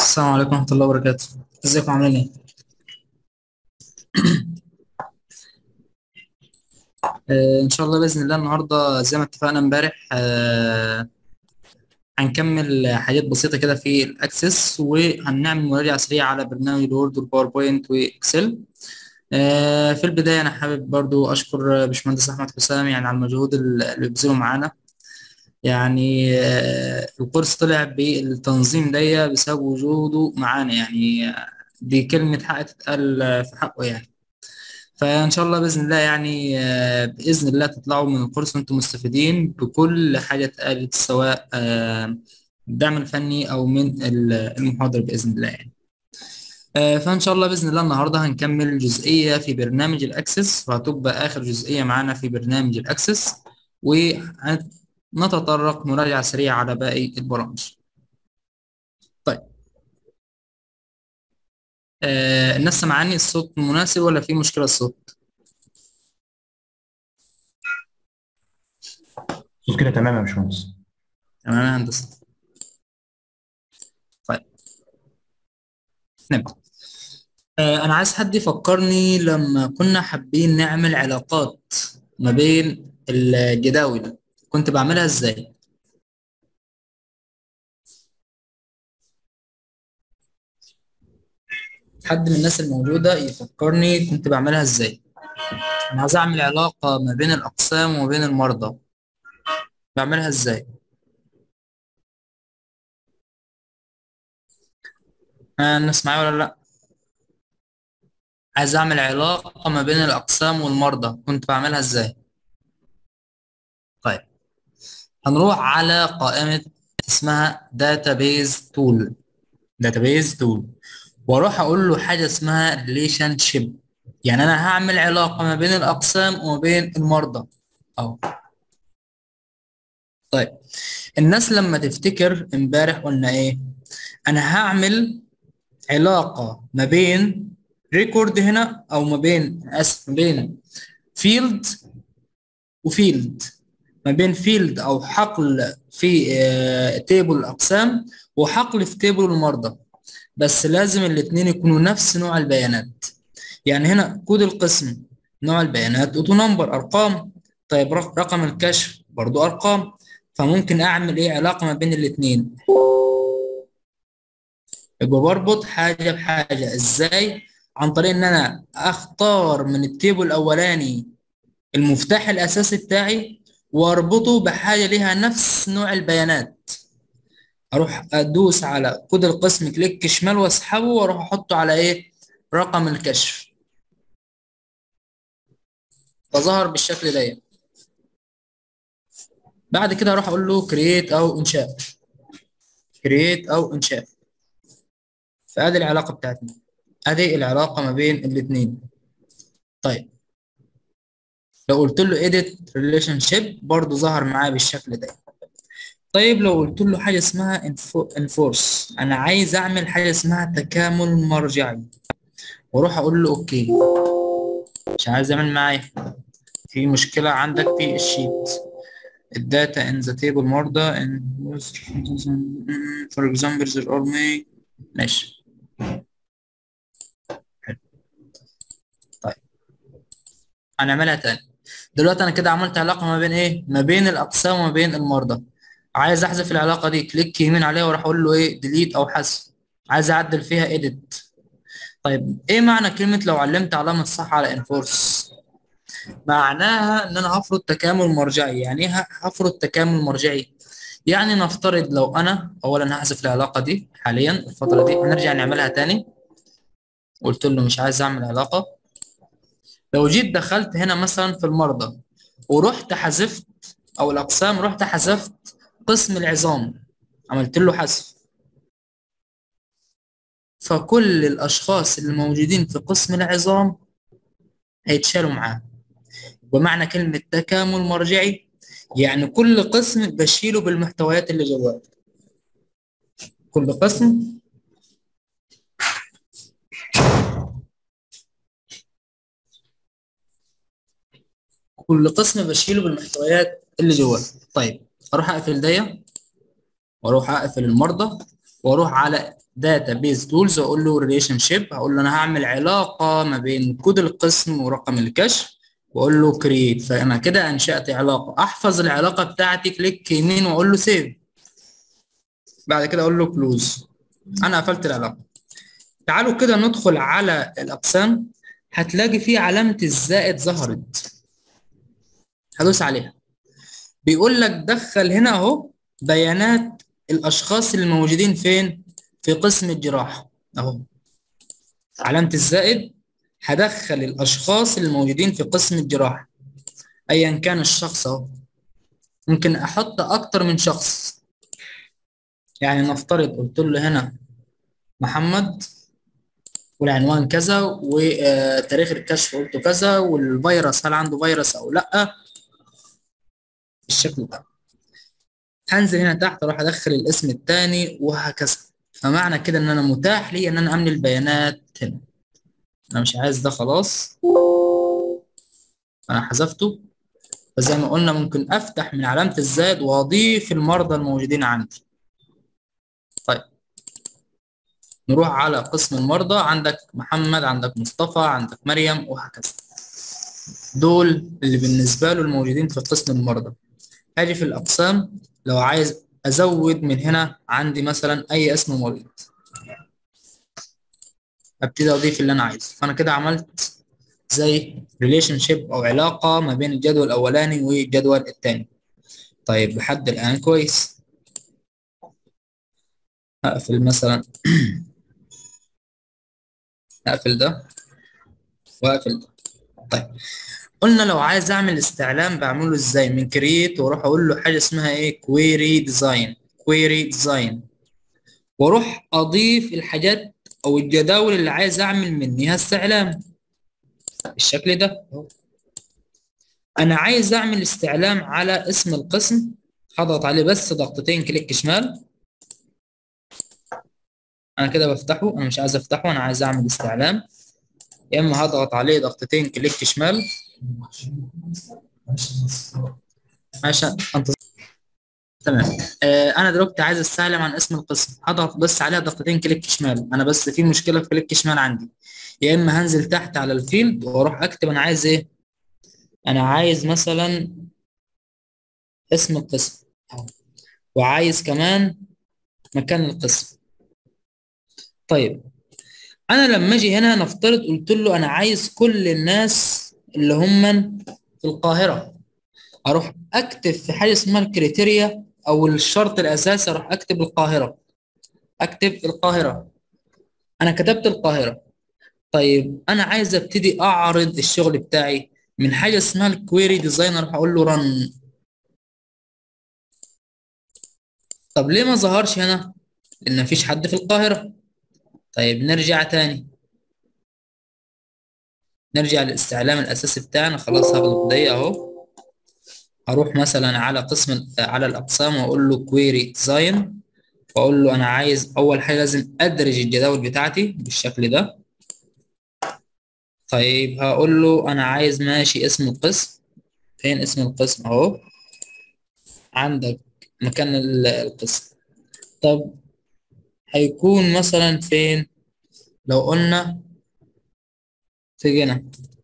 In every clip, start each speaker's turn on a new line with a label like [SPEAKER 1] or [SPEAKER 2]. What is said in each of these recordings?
[SPEAKER 1] السلام عليكم ورحمة الله وبركاته ازيكم عاملين ايه؟ آه ان شاء الله بإذن الله النهاردة زي ما اتفقنا امبارح آه هنكمل حاجات بسيطة كده في الاكسس وهنعمل مراجعة سريعة على برنامج الوورد والباوربوينت واكسل آه في البداية انا حابب برضو اشكر باشمهندس احمد حسام يعني على المجهود اللي بيبذله معانا يعني آه، الكورس طلع بالتنظيم ده بسبب وجوده معانا يعني آه، دي كلمة حق تتقال آه، في حقه يعني فإن شاء الله بإذن الله يعني آه، بإذن الله تطلعوا من الكورس وأنتم مستفيدين بكل حاجة اتقالت سواء آه، الدعم الفني أو من ال- المحاضرة بإذن الله يعني آه، فإن شاء الله بإذن الله النهاردة هنكمل جزئية في برنامج الأكسس وهتبقى آخر جزئية معانا في برنامج الأكسس ونتطرق مراجعة سريعة على باقي البرامج طيب آه، الناس سامعاني الصوت مناسب ولا في مشكلة الصوت؟
[SPEAKER 2] صوت كده تمام يا باشمهندس
[SPEAKER 1] تمام يا هندسة طيب نبدأ آه، أنا عايز حد يفكرني لما كنا حابين نعمل علاقات ما بين الجداول كنت بعملها إزاي؟ حد من الناس الموجودة يفكرني كنت بعملها إزاي؟ أنا عايز أعمل علاقة ما بين الأقسام وما بين المرضى بعملها إزاي؟ آه، الناس معايا ولا لأ؟ عايز أعمل علاقة ما بين الأقسام والمرضى كنت بعملها إزاي؟ طيب هنروح على قائمة اسمها database tool database tool واروح اقول له حاجة اسمها relationship يعني انا هعمل علاقة ما بين الاقسام وما بين المرضى اهو طيب الناس لما تفتكر امبارح قلنا ايه انا هعمل علاقة ما بين ريكورد هنا او ما بين اسف ما بين فيلد وفيلد ما بين فيلد او حقل في تيبل الاقسام وحقل في تيبل المرضى بس لازم الاتنين يكونوا نفس نوع البيانات يعني هنا كود القسم نوع البيانات اوتو نمبر ارقام طيب رق- رقم الكشف برضو ارقام فممكن اعمل ايه علاقة ما بين الاتنين يبقى بربط حاجة بحاجة ازاي عن طريق ان انا اختار من التيبل الاولاني المفتاح الاساسي بتاعي واربطه بحاجة ليها نفس نوع البيانات اروح ادوس على كود القسم كليك شمال واسحبه واروح احطه على ايه رقم الكشف فظهر بالشكل ده بعد كده اروح اقول له كرييت او انشاء كرييت او انشاء فادي العلاقه بتاعتنا ادي العلاقه ما بين الاثنين طيب لو قلت له edit relationship برضو ظهر معايا بالشكل ده طيب لو قلت له حاجه اسمها enforce انا عايز اعمل حاجه اسمها تكامل مرجعي واروح اقول له اوكي مش عايز اعمل معايا في مشكله عندك في الشيت الداتا in the table مرضى in for example there are may ماشي حلو. طيب هنعملها تاني دلوقتي انا كده عملت علاقه ما بين ايه ما بين الاقسام وما بين المرضى عايز احذف العلاقه دي كليك يمين عليها واروح اقول له ايه ديليت او حذف عايز اعدل فيها edit طيب ايه معنى كلمه لو علمت علامه صح على انفورس معناها ان انا هفرض تكامل مرجعي يعني ايه هفرض تكامل مرجعي يعني نفترض لو انا اولا هحذف العلاقه دي حاليا الفتره دي هنرجع نعملها تاني قلت له مش عايز اعمل علاقه لو جيت دخلت هنا مثلا في المرضى ورحت حذفت او الاقسام رحت حذفت قسم العظام عملت له حذف فكل الاشخاص اللي موجودين في قسم العظام هيتشالوا معاه بمعنى كلمة تكامل مرجعي يعني كل قسم بشيله بالمحتويات اللي جواه كل قسم كل قسم بشيله بالمحتويات اللي جواه طيب اروح اقفل دي واروح اقفل المرضى واروح على داتا بيز تولز واقول له ريليشن شيب هقول له انا هعمل علاقه ما بين كود القسم ورقم الكشف واقول له كرييت فانا كده انشات علاقه احفظ العلاقه بتاعتي كليك يمين واقول له سيف بعد كده اقول له كلوز انا قفلت العلاقه تعالوا كده ندخل على الاقسام هتلاقي فيه علامه الزائد ظهرت هدوس عليها بيقول لك دخل هنا اهو بيانات الاشخاص اللي موجودين فين في قسم الجراحه اهو علامه الزائد هدخل الاشخاص اللي موجودين في قسم الجراحه ايا كان الشخص اهو ممكن احط اكتر من شخص يعني نفترض قلت له هنا محمد والعنوان كذا وتاريخ الكشف قلته كذا والفيروس هل عنده فيروس او لا بالشكل ده هنزل هنا تحت اروح ادخل الاسم الثاني وهكذا فمعنى كده ان انا متاح لي ان انا املي البيانات هنا انا مش عايز ده خلاص انا حذفته فزي ما قلنا ممكن افتح من علامة الزائد واضيف المرضى الموجودين عندي طيب نروح على قسم المرضى عندك محمد عندك مصطفى عندك مريم وهكذا دول اللي بالنسبة له الموجودين في قسم المرضى هاجي في الأقسام لو عايز أزود من هنا عندي مثلا أي اسم مريض ابتدي اضيف اللي انا عايزه فانا كده عملت زي ريليشن شيب او علاقه ما بين الجدول الاولاني والجدول الثاني طيب لحد الان كويس هقفل مثلا هقفل ده واقفل ده طيب قلنا لو عايز اعمل استعلام بعمله ازاي من كرييت واروح اقول له حاجه اسمها ايه كويري ديزاين كويري ديزاين واروح اضيف الحاجات او الجداول اللي عايز اعمل منها استعلام بالشكل ده انا عايز اعمل استعلام على اسم القسم هضغط عليه بس ضغطتين كليك شمال انا كده بفتحه انا مش عايز افتحه انا عايز اعمل استعلام يا اما هضغط عليه ضغطتين كليك شمال عشان انتظر تمام آه انا دلوقتي عايز استعلم عن اسم القسم هضغط بس عليها ضغطتين كليك شمال انا بس في مشكله في كليك شمال عندي يا اما هنزل تحت على الفيلد واروح اكتب انا عايز ايه انا عايز مثلا اسم القسم وعايز كمان مكان القسم طيب انا لما اجي هنا نفترض قلت له انا عايز كل الناس اللي هم في القاهره اروح اكتب في حاجه اسمها الكريتيريا او الشرط الاساسي اروح اكتب القاهره اكتب القاهره انا كتبت القاهره طيب انا عايز ابتدي اعرض الشغل بتاعي من حاجه اسمها الكويري ديزاينر هقول له رن طب ليه ما ظهرش هنا لان مفيش حد في القاهره طيب نرجع تاني نرجع للاستعلام الاساسي بتاعنا خلاص هاخد دقيقه اهو هروح مثلا على قسم على الاقسام واقول له كويري ديزاين واقول له انا عايز اول حاجه لازم ادرج الجداول بتاعتي بالشكل ده طيب هقول له انا عايز ماشي اسم القسم فين اسم القسم اهو عندك مكان القسم طب هيكون مثلا فين لو قلنا في هنا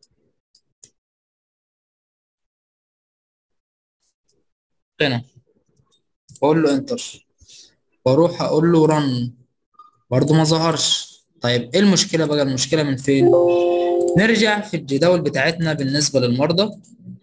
[SPEAKER 1] هنا واقول له انتر واروح اقول له رن برضه ما ظهرش طيب ايه المشكله بقى المشكله من فين نرجع في الجداول بتاعتنا بالنسبه للمرضى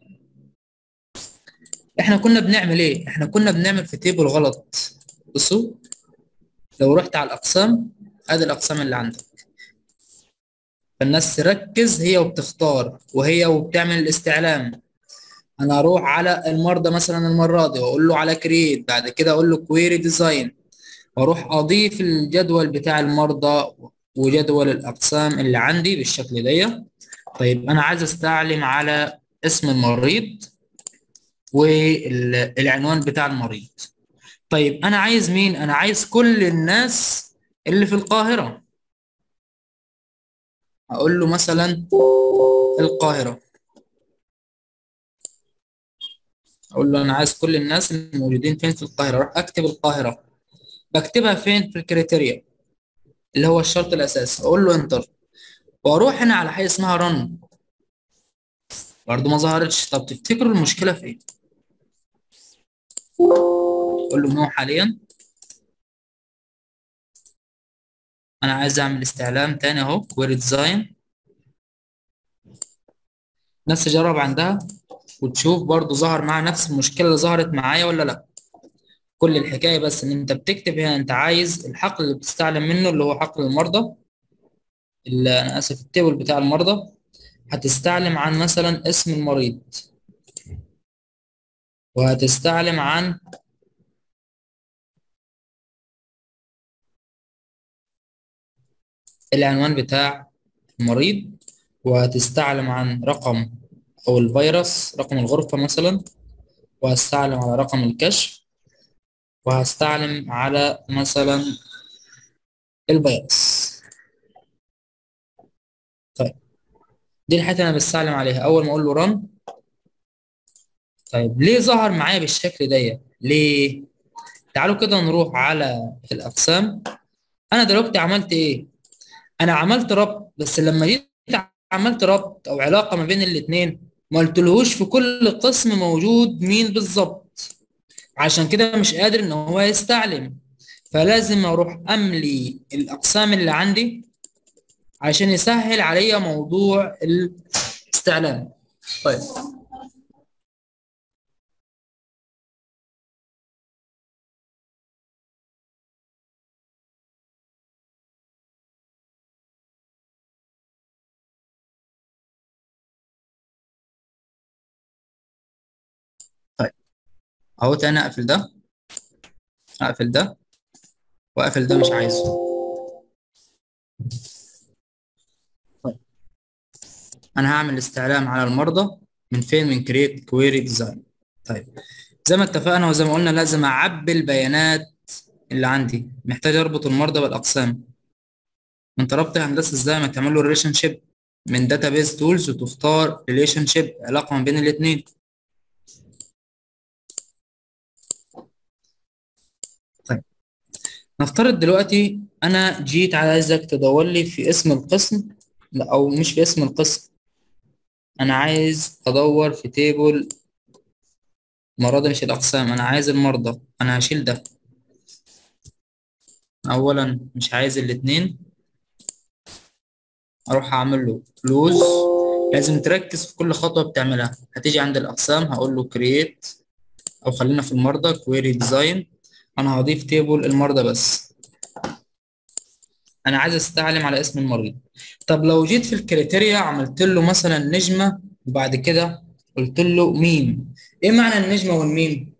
[SPEAKER 1] احنا كنا بنعمل ايه احنا كنا بنعمل في تيبل غلط بصوا لو رحت على الاقسام ادي الاقسام اللي عندك فالناس تركز هي وبتختار وهي وبتعمل الاستعلام انا اروح على المرضى مثلا المره دي واقول له على كرييت بعد كده اقول له كويري ديزاين واروح اضيف الجدول بتاع المرضى وجدول الاقسام اللي عندي بالشكل ده طيب انا عايز استعلم على اسم المريض والعنوان بتاع المريض طيب انا عايز مين انا عايز كل الناس اللي في القاهره اقول له مثلا القاهره اقول له انا عايز كل الناس الموجودين فين في القاهره اروح اكتب القاهره بكتبها فين في الكريتيريا اللي هو الشرط الاساسي اقول له انتر واروح هنا على حاجه اسمها رن برضه ما ظهرتش طب تفتكروا المشكله في ايه اقول له نو حاليا انا عايز اعمل استعلام تاني اهو كويري ديزاين ناس تجرب عندها وتشوف برضو ظهر معاها نفس المشكله اللي ظهرت معايا ولا لا كل الحكايه بس ان انت بتكتب هنا انت عايز الحقل اللي بتستعلم منه اللي هو حقل المرضى اللي انا اسف التيبل بتاع المرضى هتستعلم عن مثلا اسم المريض وهتستعلم عن العنوان بتاع المريض وهتستعلم عن رقم أو الفيروس رقم الغرفة مثلا وهستعلم على رقم الكشف وهستعلم على مثلا الفيروس طيب دي الحاجات اللي أنا بستعلم عليها أول ما أقول له رن طيب ليه ظهر معايا بالشكل ده ليه تعالوا كده نروح على الأقسام أنا دلوقتي عملت إيه أنا عملت ربط بس لما جيت عملت ربط او علاقه ما بين الاثنين ما قلتلهوش في كل قسم موجود مين بالظبط عشان كده مش قادر ان هو يستعلم فلازم اروح املي الاقسام اللي عندي عشان يسهل عليا موضوع الاستعلام طيب اهو تاني اقفل ده اقفل ده واقفل ده مش عايزه طيب انا هعمل استعلام على المرضى من فين من كريت كويري ديزاين طيب زي ما اتفقنا وزي ما قلنا لازم اعبي البيانات اللي عندي محتاج اربط المرضى بالاقسام انت ربط الهندسه ازاي ما تعمل له ريليشن شيب من داتابيز تولز وتختار ريليشن شيب علاقه ما بين الاثنين نفترض دلوقتي انا جيت عايزك تدور لي في اسم القسم لا او مش في اسم القسم انا عايز ادور في تيبل مرضى مش الاقسام انا عايز المرضى انا هشيل ده اولا مش عايز الاتنين اروح اعمل له كلوز لازم تركز في كل خطوه بتعملها هتيجي عند الاقسام هقول له كرييت او خلينا في المرضى كويري ديزاين انا هضيف تيبل المرضى بس انا عايز استعلم على اسم المريض طب لو جيت في الكريتيريا عملت له مثلا نجمه وبعد كده قلت له ميم ايه معنى النجمه والميم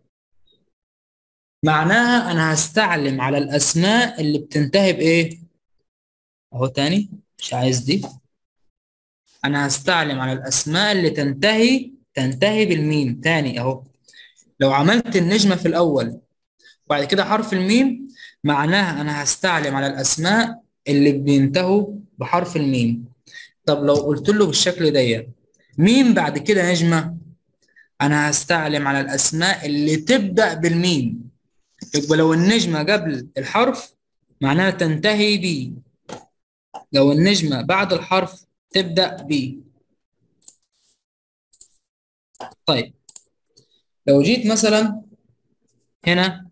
[SPEAKER 1] معناها انا هستعلم على الاسماء اللي بتنتهي بايه اهو تاني مش عايز دي انا هستعلم على الاسماء اللي تنتهي تنتهي بالميم تاني اهو لو عملت النجمه في الاول وبعد كده حرف الميم معناها انا هستعلم على الاسماء اللي بينتهوا بحرف الميم طب لو قلت له بالشكل ده ميم بعد كده نجمه انا هستعلم على الاسماء اللي تبدا بالميم يبقى لو النجمه قبل الحرف معناها تنتهي ب لو النجمه بعد الحرف تبدا ب طيب لو جيت مثلا هنا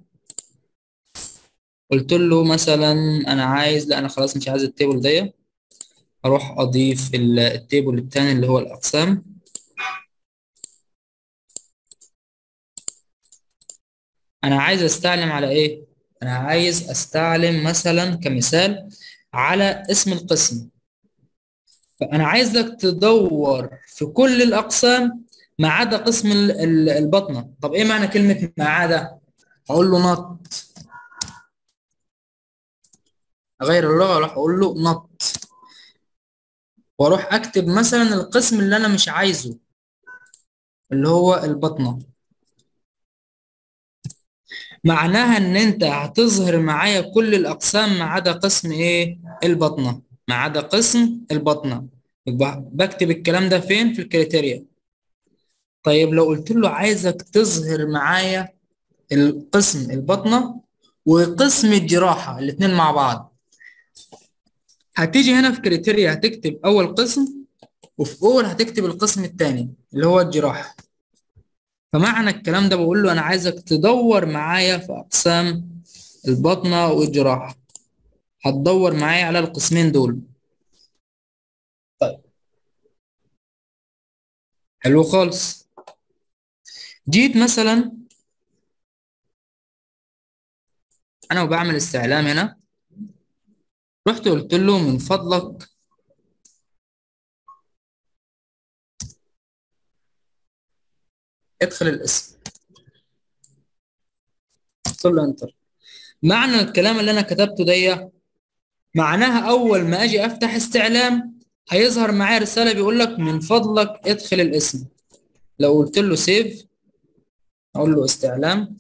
[SPEAKER 1] قلت له مثلا انا عايز لا انا خلاص مش عايز التيبل ده اروح اضيف التيبل التاني اللي هو الاقسام انا عايز استعلم على ايه انا عايز استعلم مثلا كمثال على اسم القسم فانا عايزك تدور في كل الاقسام ما عدا قسم البطنه طب ايه معنى كلمه ما عدا اقول له نط اغير اللغه اروح اقول له نط واروح اكتب مثلا القسم اللي انا مش عايزه اللي هو البطنه معناها ان انت هتظهر معايا كل الاقسام ما عدا قسم ايه البطنه ما عدا قسم البطنه يبقى بكتب الكلام ده فين في الكريتيريا طيب لو قلت له عايزك تظهر معايا القسم البطنه وقسم الجراحه الاثنين مع بعض هتيجي هنا في كريتيريا هتكتب اول قسم وفي اول هتكتب القسم الثاني اللي هو الجراحه فمعنى الكلام ده بقول له انا عايزك تدور معايا في اقسام البطنه والجراحه هتدور معايا على القسمين دول طيب حلو خالص جيت مثلا انا وبعمل استعلام هنا رحت قلت له من فضلك ادخل الاسم قلت له انتر معنى الكلام اللي انا كتبته ده معناها اول ما اجي افتح استعلام هيظهر معايا رساله بيقول لك من فضلك ادخل الاسم لو قلت له سيف اقول له استعلام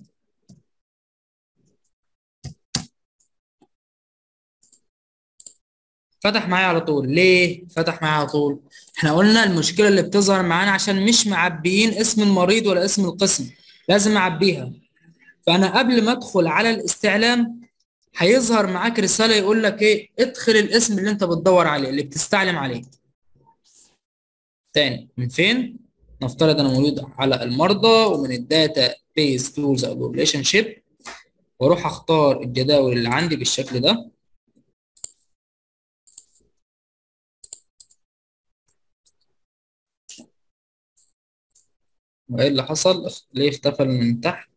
[SPEAKER 1] فتح معايا على طول ليه فتح معايا على طول احنا قلنا المشكله اللي بتظهر معانا عشان مش معبيين اسم المريض ولا اسم القسم لازم اعبيها فانا قبل ما ادخل على الاستعلام هيظهر معاك رساله يقول لك ايه ادخل الاسم اللي انت بتدور عليه اللي بتستعلم عليه تاني من فين نفترض انا موجود على المرضى ومن الداتا بيز تولز او ريليشن شيب واروح اختار الجداول اللي عندي بالشكل ده وايه اللي حصل ليه اختفى من تحت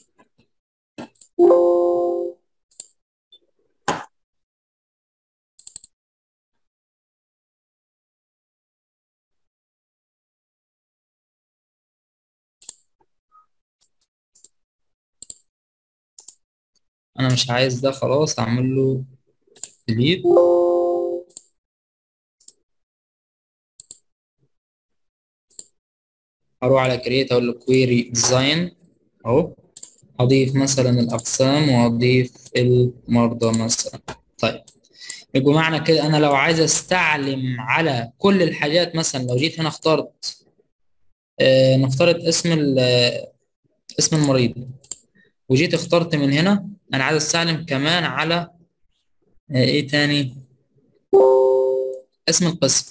[SPEAKER 1] انا مش عايز ده خلاص اعمل له delete هروح على create اقول له query design اهو هضيف مثلا الاقسام واضيف المرضى مثلا طيب يبقى معنى كده انا لو عايز استعلم على كل الحاجات مثلا لو جيت هنا اخترت آه نفترض اسم اسم المريض وجيت اخترت من هنا انا عايز استعلم كمان على آه ايه تاني اسم القسم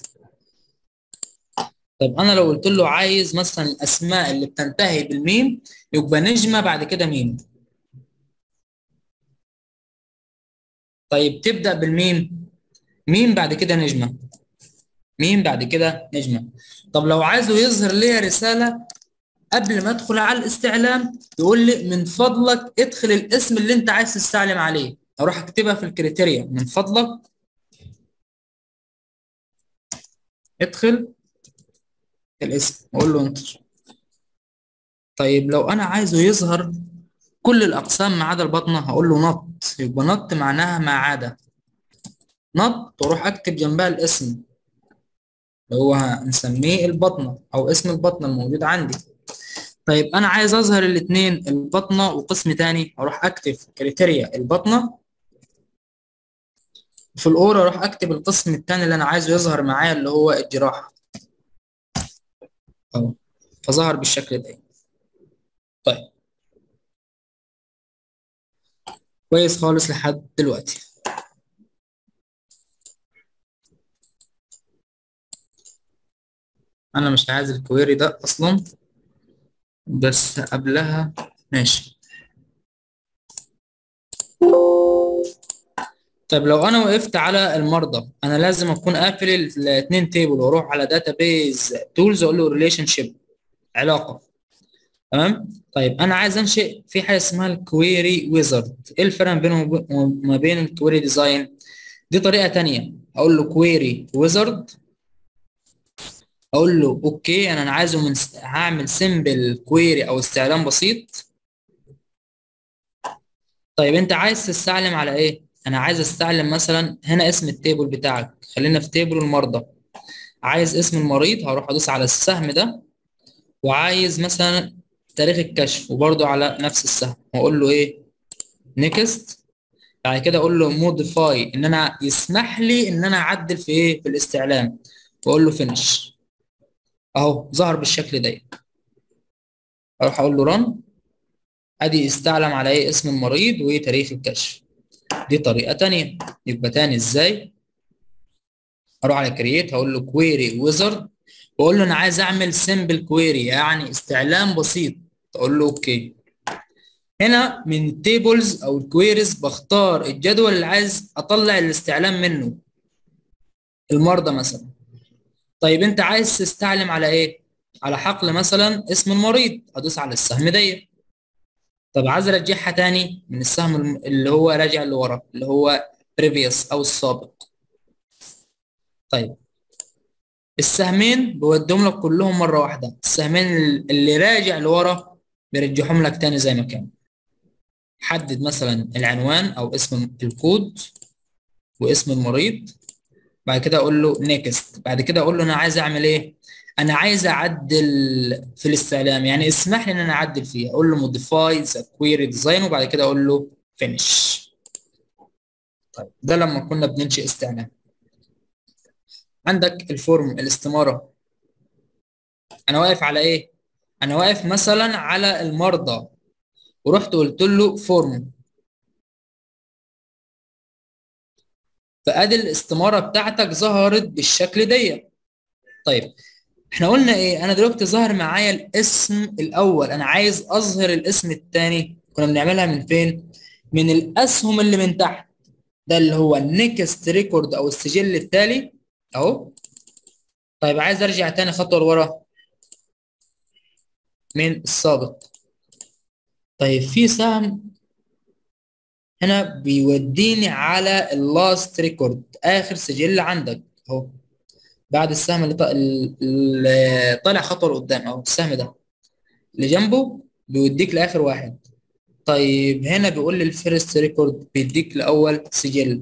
[SPEAKER 1] طب انا لو قلت له عايز مثلا الاسماء اللي بتنتهي بالميم يبقى نجمه بعد كده ميم طيب تبدا بالميم ميم بعد كده نجمه ميم بعد كده نجمه طب لو عايزه يظهر لي رساله قبل ما ادخل على الاستعلام يقول لي من فضلك ادخل الاسم اللي انت عايز تستعلم عليه اروح اكتبها في الكريتيريا من فضلك ادخل الاسم واقول له انتر طيب لو انا عايزه يظهر كل الاقسام ما عدا البطنه هقول له نط يبقى نط معناها ما عدا نط واروح اكتب جنبها الاسم اللي هو هنسميه البطنه او اسم البطنه الموجود عندي طيب انا عايز اظهر الاثنين البطنه وقسم تاني اروح اكتب كريتيريا البطنه في الاورا اروح اكتب القسم الثاني اللي انا عايزه يظهر معايا اللي هو الجراحه اهو فظهر بالشكل ده طيب كويس خالص لحد دلوقتي انا مش عايز الكويري ده اصلا بس قبلها ماشي طيب لو انا وقفت على المرضى انا لازم اكون قافل الاثنين تيبل واروح على داتابيز تولز اقول له ريليشن شيب علاقه تمام طيب انا عايز انشئ في حاجه اسمها الكويري ويزرد ايه الفرق بينه وما بين الكويري ديزاين دي طريقه تانية اقول له كويري ويزرد اقول له اوكي انا عايزه من هعمل سيمبل كويري او استعلام بسيط طيب انت عايز تستعلم على ايه انا عايز استعلم مثلا هنا اسم التيبل بتاعك خلينا في تيبل المرضى عايز اسم المريض هروح ادوس على السهم ده وعايز مثلا تاريخ الكشف وبرده على نفس السهم واقول له ايه نيكست بعد كده اقول له موديفاي ان انا يسمح لي ان انا اعدل في ايه في الاستعلام واقول له فينش اهو ظهر بالشكل ده اروح اقول له رن ادي استعلم على ايه اسم المريض وتاريخ الكشف دي طريقه تانية يبقى تاني ازاي اروح على كرييت هقول له كويري ويزرد واقول له انا عايز اعمل سمبل كويري يعني استعلام بسيط اقول له اوكي هنا من التيبلز او الكويريز بختار الجدول اللي عايز اطلع الاستعلام منه المرضى مثلا طيب انت عايز تستعلم على ايه على حقل مثلا اسم المريض ادوس على السهم دي طب عايز ارجعها تاني من السهم اللي هو راجع لورا اللي هو previous او السابق طيب السهمين بودهم لك كلهم مره واحده السهمين اللي راجع لورا بيرجعهم لك تاني زي ما كان حدد مثلا العنوان او اسم الكود واسم المريض بعد كده اقول له نيكست بعد كده اقول له انا عايز اعمل ايه انا عايز اعدل في الاستعلام يعني اسمح لي ان انا اعدل فيه اقول له موديفاي ذا كويري ديزاين وبعد كده اقول له فينيش طيب ده لما كنا بننشئ استعلام عندك الفورم الاستماره انا واقف على ايه انا واقف مثلا على المرضى ورحت قلت له فورم فادي الاستماره بتاعتك ظهرت بالشكل دي طيب احنا قلنا ايه انا دلوقتي ظهر معايا الاسم الاول انا عايز اظهر الاسم الثاني كنا بنعملها من فين من الاسهم اللي من تحت ده اللي هو النكست ريكورد او السجل التالي اهو طيب عايز ارجع تاني خطوه لورا من السابق طيب في سهم هنا بيوديني على اللاست ريكورد اخر سجل عندك اهو بعد السهم اللي, ط... اللي طالع خطوه لقدام اهو السهم ده اللي جنبه بيوديك لاخر واحد طيب هنا بيقول لي الفيرست ريكورد بيديك لاول سجل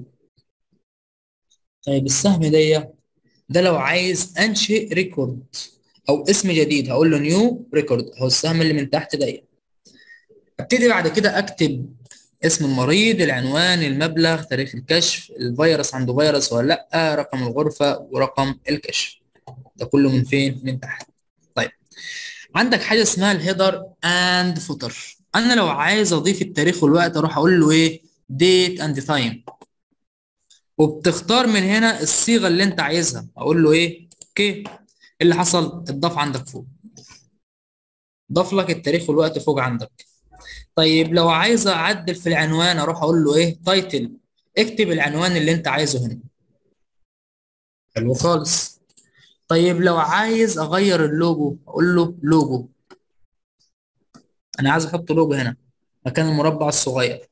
[SPEAKER 1] طيب السهم ده ده لو عايز انشئ ريكورد او اسم جديد هقول له نيو ريكورد اهو السهم اللي من تحت ده ابتدي بعد كده اكتب اسم المريض العنوان المبلغ تاريخ الكشف الفيروس عنده فيروس ولا لا رقم الغرفه ورقم الكشف ده كله من فين من تحت طيب عندك حاجه اسمها الهيدر اند فوتر انا لو عايز اضيف التاريخ والوقت اروح اقول له ايه ديت اند تايم وبتختار من هنا الصيغه اللي انت عايزها اقول له ايه اوكي اللي حصل اتضاف عندك فوق ضاف لك التاريخ والوقت فوق عندك طيب لو عايز اعدل في العنوان اروح اقول له ايه تايتل اكتب العنوان اللي انت عايزه هنا حلو خالص طيب لو عايز اغير اللوجو اقول له لوجو انا عايز احط لوجو هنا مكان المربع الصغير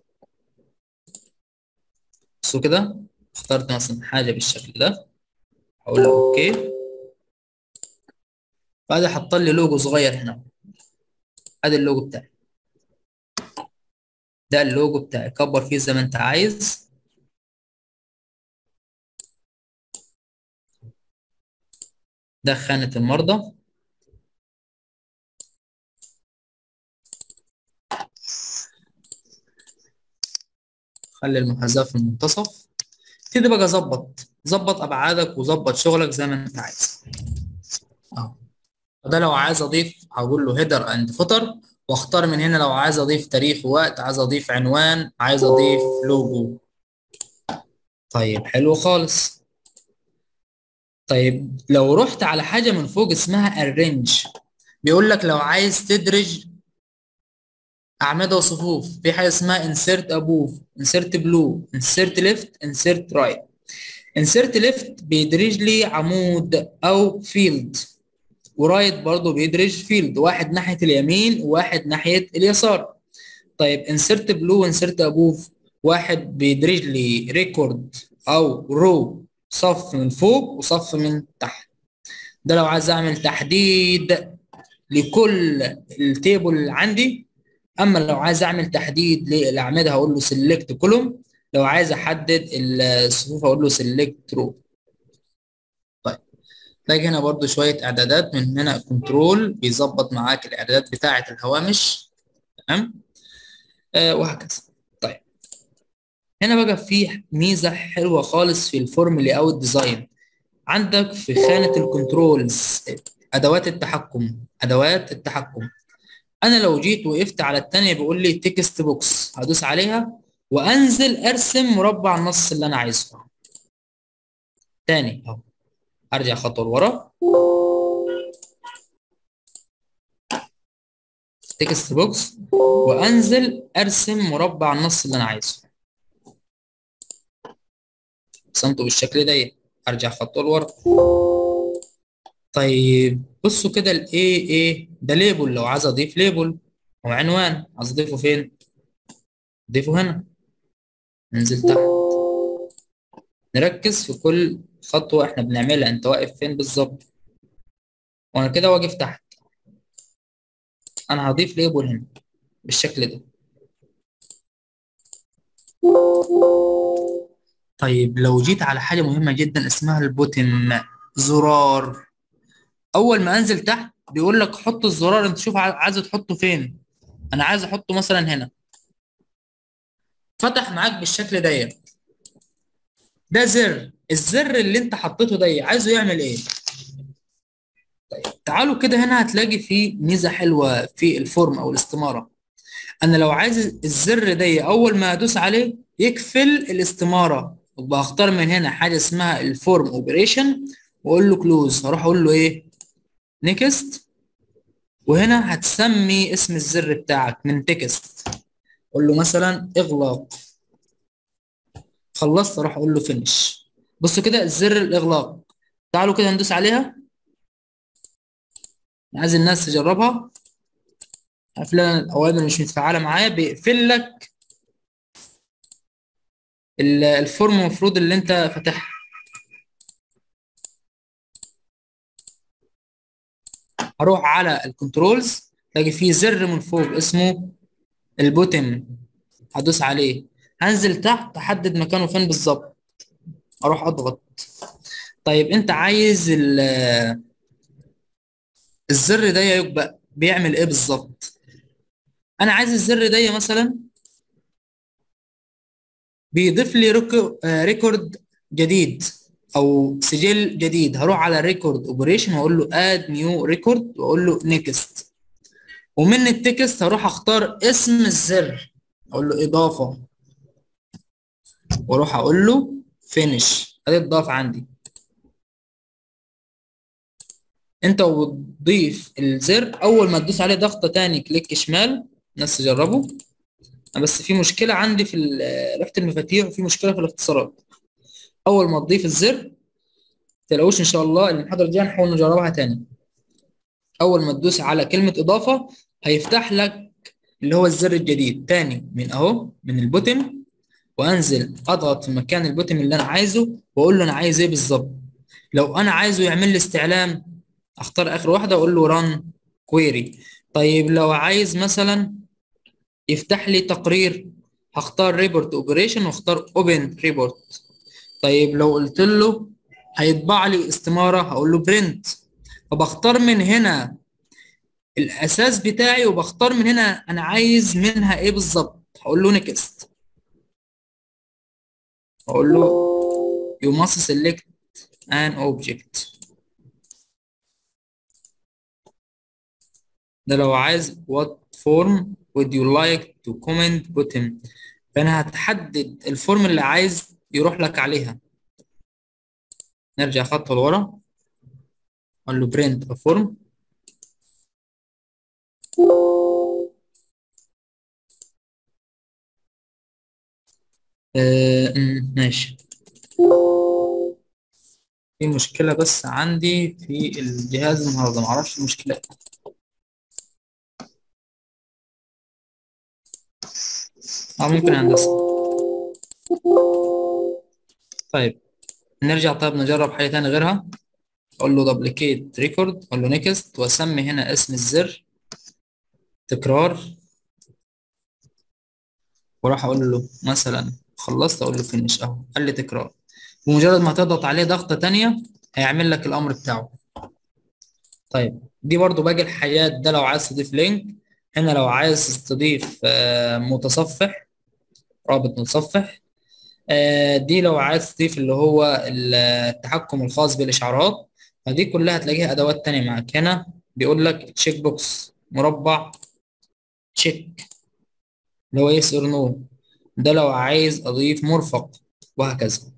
[SPEAKER 1] بصوا كده اخترت مثلا حاجه بالشكل ده اقول له اوكي بعد حط لي لوجو صغير هنا ادي اللوجو بتاعي ده اللوجو بتاعي كبر فيه زي ما انت عايز ده خانة المرضى خلي المحاذاة في المنتصف ابتدي بقى ظبط ظبط ابعادك وظبط شغلك زي ما انت عايز اهو ده لو عايز اضيف هقول له هيدر اند فوتر واختار من هنا لو عايز اضيف تاريخ ووقت عايز اضيف عنوان عايز اضيف لوجو طيب حلو خالص طيب لو رحت على حاجه من فوق اسمها الرينج بيقول لك لو عايز تدرج اعمده وصفوف في حاجه اسمها insert above insert blue insert left insert right insert left بيدرج لي عمود او فيلد ورايت برضه بيدرج فيلد واحد ناحيه اليمين وواحد ناحيه اليسار طيب انسرت بلو وانسرت ابوف واحد بيدرج لي ريكورد او رو صف من فوق وصف من تحت ده لو عايز اعمل تحديد لكل التيبل اللي عندي اما لو عايز اعمل تحديد للاعمده هقول له سيلكت كولوم لو عايز احدد الصفوف هقول له سيلكت رو تلاقي هنا برضو شوية إعدادات من هنا كنترول بيظبط معاك الإعدادات بتاعة الهوامش تمام آه وهكذا طيب هنا بقى في ميزة حلوة خالص في الفورم لي أوت ديزاين عندك في خانة الكنترولز أدوات التحكم أدوات التحكم أنا لو جيت وقفت على التانية بيقول لي تكست بوكس هدوس عليها وأنزل أرسم مربع النص اللي أنا عايزه تاني أهو ارجع خطوه لورا تكست بوكس وانزل ارسم مربع النص اللي انا عايزه رسمته بالشكل ده ارجع خطوه لورا طيب بصوا كده الايه ايه ده ليبل لو عايز اضيف ليبل هو عنوان عايز اضيفه فين اضيفه هنا ننزل تحت نركز في كل خطوه احنا بنعملها انت واقف فين بالظبط وانا كده واقف تحت انا هضيف ليبل هنا بالشكل ده طيب لو جيت على حاجه مهمه جدا اسمها البوتم زرار اول ما انزل تحت بيقول لك حط الزرار انت شوف عايز تحطه فين انا عايز احطه مثلا هنا فتح معاك بالشكل ده ده زر الزر اللي انت حطيته ده عايزه يعمل ايه طيب تعالوا كده هنا هتلاقي فيه ميزه حلوه في الفورم او الاستماره انا لو عايز الزر ده اول ما ادوس عليه يقفل الاستماره يبقى اختار من هنا حاجه اسمها الفورم اوبريشن واقول له كلوز هروح اقول له ايه نيكست وهنا هتسمي اسم الزر بتاعك من تكست قول له مثلا اغلاق خلصت اروح اقول له فينش بصوا كده الزر الاغلاق تعالوا كده ندوس عليها عايز الناس تجربها افلام الاوامر مش متفعله معايا بيقفل لك الفورم المفروض اللي انت فاتحها هروح على الكنترولز تلاقي فيه زر من فوق اسمه البوتم هدوس عليه هنزل تحت احدد مكانه فين بالظبط اروح اضغط طيب انت عايز الزر ده يبقى بيعمل ايه بالظبط انا عايز الزر ده مثلا بيضيف لي ريكورد جديد او سجل جديد هروح على ريكورد اوبريشن واقول له اد نيو ريكورد واقول له نيكست ومن التكست هروح اختار اسم الزر اقول له اضافه واروح اقول له فينش ادي اتضاف عندي انت وتضيف الزر اول ما تدوس عليه ضغطه تاني كليك شمال الناس تجربه بس في مشكله عندي في لوحه المفاتيح وفي مشكله في الاختصارات اول ما تضيف الزر تلاقوش ان شاء الله المحاضره دي هنحاول نجربها تاني اول ما تدوس على كلمه اضافه هيفتح لك اللي هو الزر الجديد تاني من اهو من البوتم وانزل اضغط في مكان البوتم اللي انا عايزه واقول له انا عايز ايه بالظبط لو انا عايزه يعمل لي استعلام اختار اخر واحده اقول له ران كويري طيب لو عايز مثلا يفتح لي تقرير هختار ريبورت اوبريشن واختار اوبن ريبورت طيب لو قلت له هيطبع لي استماره هقول له برنت فبختار من هنا الاساس بتاعي وبختار من هنا انا عايز منها ايه بالظبط هقول له نيكست هقول له you must select an object ده لو عايز what form would you like to comment button فانا هتحدد الفورم اللي عايز يروح لك عليها نرجع خطوه لورا اقول له print a form آه ماشي في مشكلة بس عندي في الجهاز النهاردة معرفش المشكلة اه ممكن هندسة طيب نرجع طيب نجرب حاجة تانية غيرها اقول له دبليكيت ريكورد اقول له نيكست واسمي هنا اسم الزر تكرار وراح اقول له مثلا خلصت اقول له فينش اهو قال لي تكرار بمجرد ما تضغط عليه ضغطة تانية هيعمل لك الامر بتاعه طيب دي برضو باقي الحاجات ده لو عايز تضيف لينك هنا لو عايز تضيف متصفح رابط متصفح دي لو عايز تضيف اللي هو التحكم الخاص بالاشعارات فدي كلها هتلاقيها ادوات تانية معاك هنا بيقول لك تشيك بوكس مربع تشيك اللي هو يس اور نو ده لو عايز اضيف مرفق وهكذا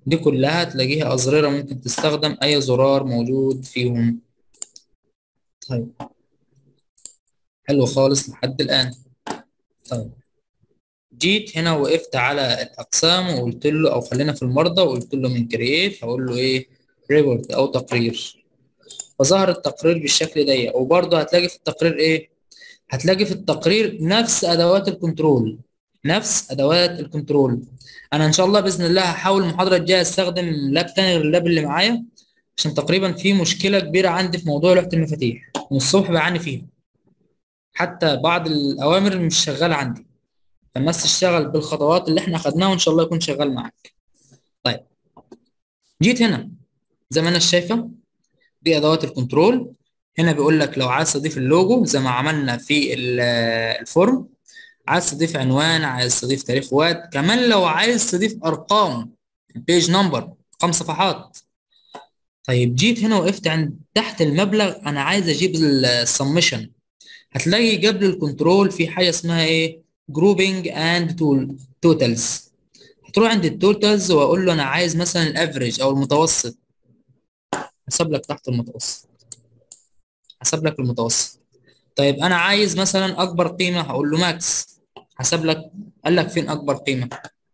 [SPEAKER 1] دي كلها تلاقيها أزرار ممكن تستخدم أي زرار موجود فيهم طيب حلو خالص لحد الآن طيب جيت هنا وقفت على الأقسام وقلت له أو خلينا في المرضى وقلت له من كرييت هقول له إيه ريبورت أو تقرير فظهر التقرير بالشكل ده وبرضه هتلاقي في التقرير إيه هتلاقي في التقرير نفس أدوات الكنترول نفس أدوات الكنترول أنا إن شاء الله بإذن الله هحاول المحاضرة الجاية أستخدم لاب تاني غير اللاب اللي معايا عشان تقريبا في مشكلة كبيرة عندي في موضوع لوحة المفاتيح من الصبح بعاني فيها حتى بعض الأوامر مش شغالة عندي فالناس تشتغل بالخطوات اللي احنا أخدناها وإن شاء الله يكون شغال معاك طيب جيت هنا زي ما أنا شايفة دي أدوات الكنترول هنا بيقول لك لو عايز تضيف اللوجو زي ما عملنا في الفورم عايز تضيف عنوان عايز تضيف تاريخ وقت كمان لو عايز تضيف ارقام بيج نمبر ارقام صفحات طيب جيت هنا وقفت عند تحت المبلغ انا عايز اجيب السمشن هتلاقي قبل الكنترول في حاجه اسمها ايه جروبنج اند توتالز هتروح عند التوتالز واقول له انا عايز مثلا الافريج او المتوسط حسب لك تحت المتوسط حسب لك المتوسط طيب انا عايز مثلا اكبر قيمه هقول له ماكس حسب لك قال لك فين اكبر قيمه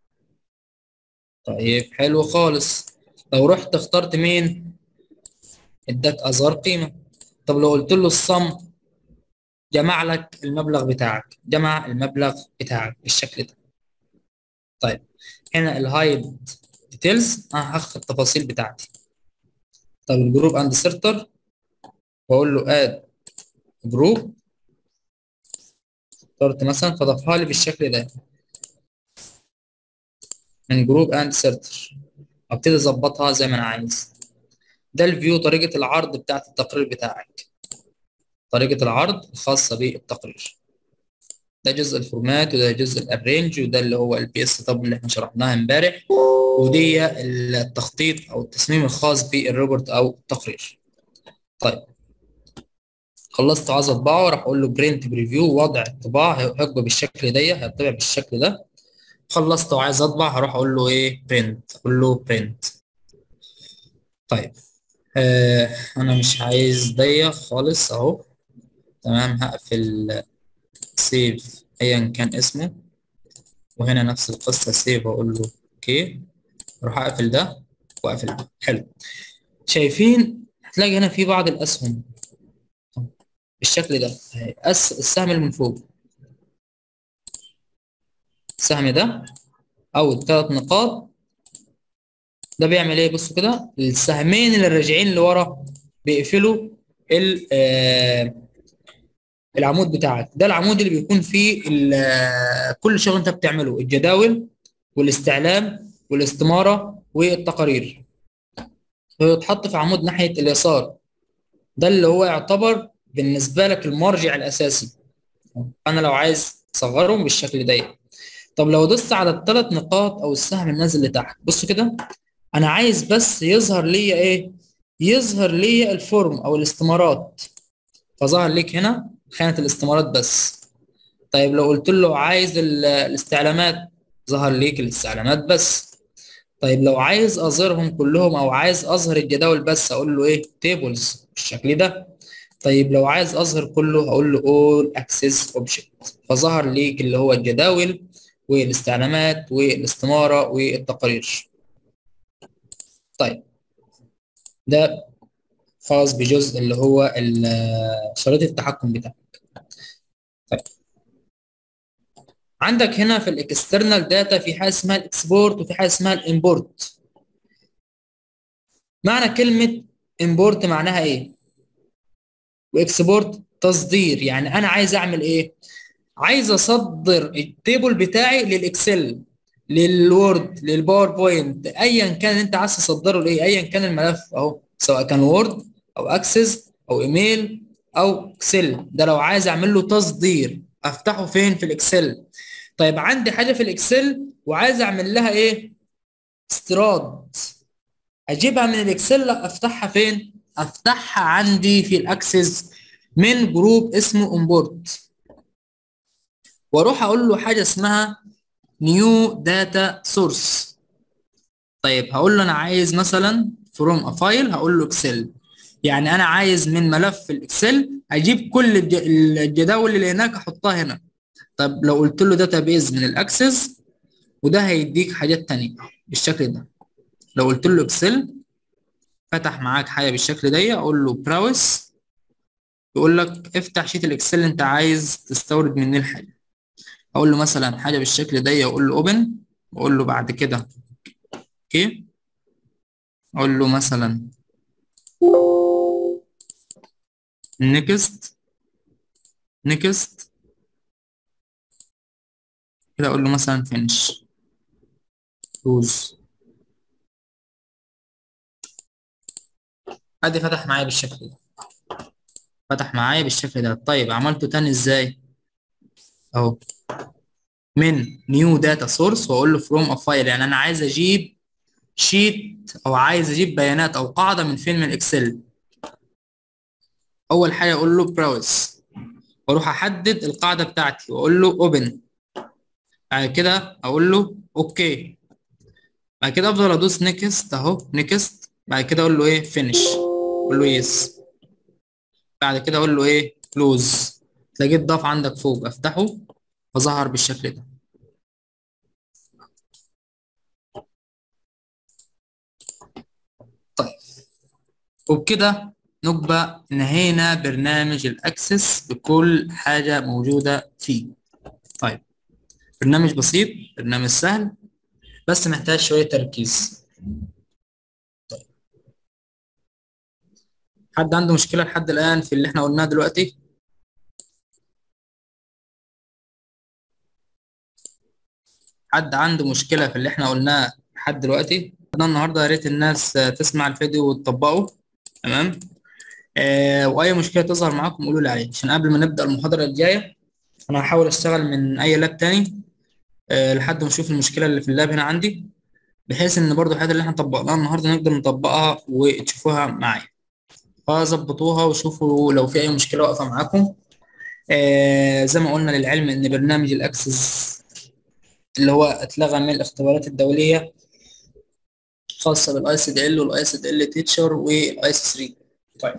[SPEAKER 1] طيب حلو خالص لو رحت اخترت مين اداك اصغر قيمه طب لو قلت له الصم جمع لك المبلغ بتاعك جمع المبلغ بتاعك بالشكل ده طيب هنا الهايد ديتيلز انا هاخد التفاصيل بتاعتي طب الجروب اند سيرتر واقول له اد جروب اخترت مثلا فضفها لي بالشكل ده من جروب اند سيرتر ابتدي اظبطها زي ما انا عايز ده الفيو طريقه العرض بتاعت التقرير بتاعك طريقه العرض الخاصه بالتقرير ده جزء الفورمات وده جزء الارينج وده اللي هو البي اس طب اللي احنا شرحناها امبارح ودي التخطيط او التصميم الخاص بالروبوت او التقرير طيب خلصت عايز اطبعه راح اقول له برنت بريفيو وضع الطباعه هيبقى بالشكل ده هيطبع بالشكل ده خلصت وعايز اطبع هروح اقول له ايه برنت اقول له برنت طيب آه انا مش عايز دي خالص اهو تمام هقفل سيف ايا كان اسمه وهنا نفس القصه سيف واقول له اوكي اروح اقفل ده واقفل ده حلو شايفين هتلاقي هنا في بعض الاسهم بالشكل ده أس السهم اللي من فوق السهم ده او الثلاث نقاط ده بيعمل ايه بصوا كده السهمين اللي راجعين لورا بيقفلوا العمود بتاعك ده العمود اللي بيكون فيه كل شغل انت بتعمله الجداول والاستعلام والاستماره والتقارير ويتحط في عمود ناحيه اليسار ده اللي هو يعتبر بالنسبة لك المرجع الأساسي أنا لو عايز أصغرهم بالشكل ده طب لو دوست على الثلاث نقاط أو السهم النازل لتحت بصوا كده أنا عايز بس يظهر لي إيه؟ يظهر لي الفورم أو الاستمارات فظهر ليك هنا خانة الاستمارات بس طيب لو قلت له عايز الاستعلامات ظهر ليك الاستعلامات بس طيب لو عايز أظهرهم كلهم أو عايز أظهر الجداول بس أقول له إيه؟ تيبلز بالشكل ده طيب لو عايز اظهر كله هقول له all access object فظهر ليك اللي هو الجداول والاستعلامات والاستماره والتقارير طيب ده خاص بجزء اللي هو شريط التحكم بتاعك طيب عندك هنا في الاكسترنال داتا في حاجه اسمها الاكسبورت وفي حاجه اسمها الامبورت معنى كلمه امبورت معناها ايه واكسبورت تصدير يعني انا عايز اعمل ايه عايز اصدر التيبل بتاعي للاكسل للوورد للباوربوينت ايا كان انت عايز تصدره لايه ايا كان الملف اهو سواء كان وورد او اكسس او ايميل او اكسل ده لو عايز اعمل له تصدير افتحه فين في الاكسل طيب عندي حاجه في الاكسل وعايز اعمل لها ايه استيراد اجيبها من الاكسل افتحها فين افتحها عندي في الاكسس من جروب اسمه امبورت واروح اقول له حاجه اسمها نيو داتا سورس طيب هقول له انا عايز مثلا فروم ا فايل هقول له اكسل يعني انا عايز من ملف الاكسل اجيب كل الج- الجداول اللي هناك احطها هنا طب لو قلت له داتابيز من الاكسس وده هيديك حاجات تانية بالشكل ده لو قلت له اكسل فتح معاك حاجه بالشكل ده اقول له براوس يقول لك افتح شيت الاكسل اللي انت عايز تستورد منه الحاجه اقول له مثلا حاجه بالشكل ده واقول له اوبن واقول له بعد كده اوكي اقول له مثلا نيكست نيكست كده اقول له مثلا فينش كلوز ادي فتح معايا بالشكل ده فتح معايا بالشكل ده طيب عملته تاني ازاي اهو من نيو داتا سورس واقول له فروم ا فايل يعني انا عايز اجيب شيت او عايز اجيب بيانات او قاعده من فين من الاكسل اول حاجه اقول له براوز واروح احدد القاعده بتاعتي واقول له اوبن بعد كده اقول له اوكي بعد كده افضل ادوس نيكست اهو نيكست بعد كده اقول له ايه فينش اقول له يس بعد كده اقول له ايه كلوز تلاقيه اتضاف عندك فوق افتحه فظهر بالشكل ده طيب وبكده نبقى نهينا برنامج الاكسس بكل حاجه موجوده فيه طيب برنامج بسيط برنامج سهل بس محتاج شويه تركيز طيب حد عنده مشكله لحد الان في اللي احنا قلناه دلوقتي حد عنده مشكله في اللي احنا قلناه لحد دلوقتي انا النهارده يا ريت الناس تسمع الفيديو وتطبقه تمام آه واي مشكله تظهر معاكم قولوا لي عليها عشان قبل ما نبدا المحاضره الجايه انا هحاول اشتغل من اي لاب تاني آه لحد ما اشوف المشكله اللي في اللاب هنا عندي بحيث ان برضو الحاجات اللي احنا طبقناها النهارده نقدر نطبقها وتشوفوها معايا فظبطوها وشوفوا لو في اي مشكله واقفه معاكم آه زي ما قلنا للعلم ان برنامج الاكسس اللي هو اتلغى من الاختبارات الدوليه خاصه بالاي سي دي ال والاي سي دي ال تيتشر والاي سي 3 طيب